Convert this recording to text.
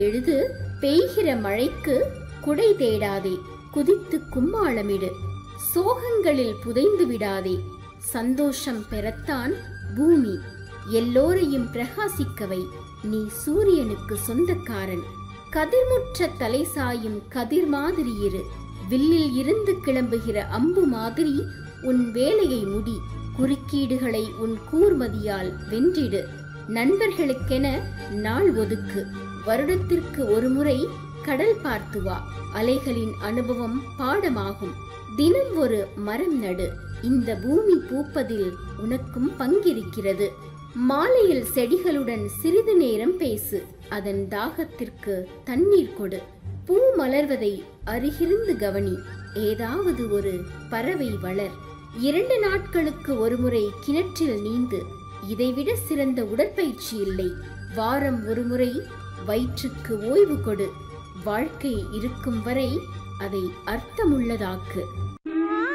எழுது பெய்கிற மழைக்கு குடை தேடாதே குதித்து கும்மாளமிடு சோகங்களில் புதைந்து விடாதே சந்தோஷம் பெறத்தான் பூமி எல்லோரையும் பிரகாசிக்கவை நீ சூரியனுக்கு சொந்தக்காரன் கதிர்முற்ற தலை சாயும் கதிர் மாதிரி இரு வில்லில் இருந்து கிளம்புகிற அம்பு மாதிரி உன் வேலையை முடி குறுக்கீடுகளை உன் கூர்மதியால் வென்றிடு நண்பர்களுக்கென நாள் ஒதுக்கு வருடத்திற்கு ஒருமுறை கடல் பார்த்து வா அலைகளின் அனுபவம் பாடமாகும் தினம் ஒரு மரம் நடு இந்த பூமி பூப்பதில் உனக்கும் பங்கிருக்கிறது மாலையில் செடிகளுடன் சிறிது நேரம் பேசு அதன் தாகத்திற்கு தண்ணீர் கொடு பூ மலர்வதை அருகிருந்து கவனி ஏதாவது ஒரு பறவை வளர் இரண்டு நாட்களுக்கு ஒருமுறை கிணற்றில் நீந்து இதைவிட சிறந்த உடற்பயிற்சி இல்லை வாரம் ஒருமுறை வயிற்றுக்கு ஓய்வு கொடு வாழ்க்கை இருக்கும் வரை அதை அர்த்தமுள்ளதாக்கு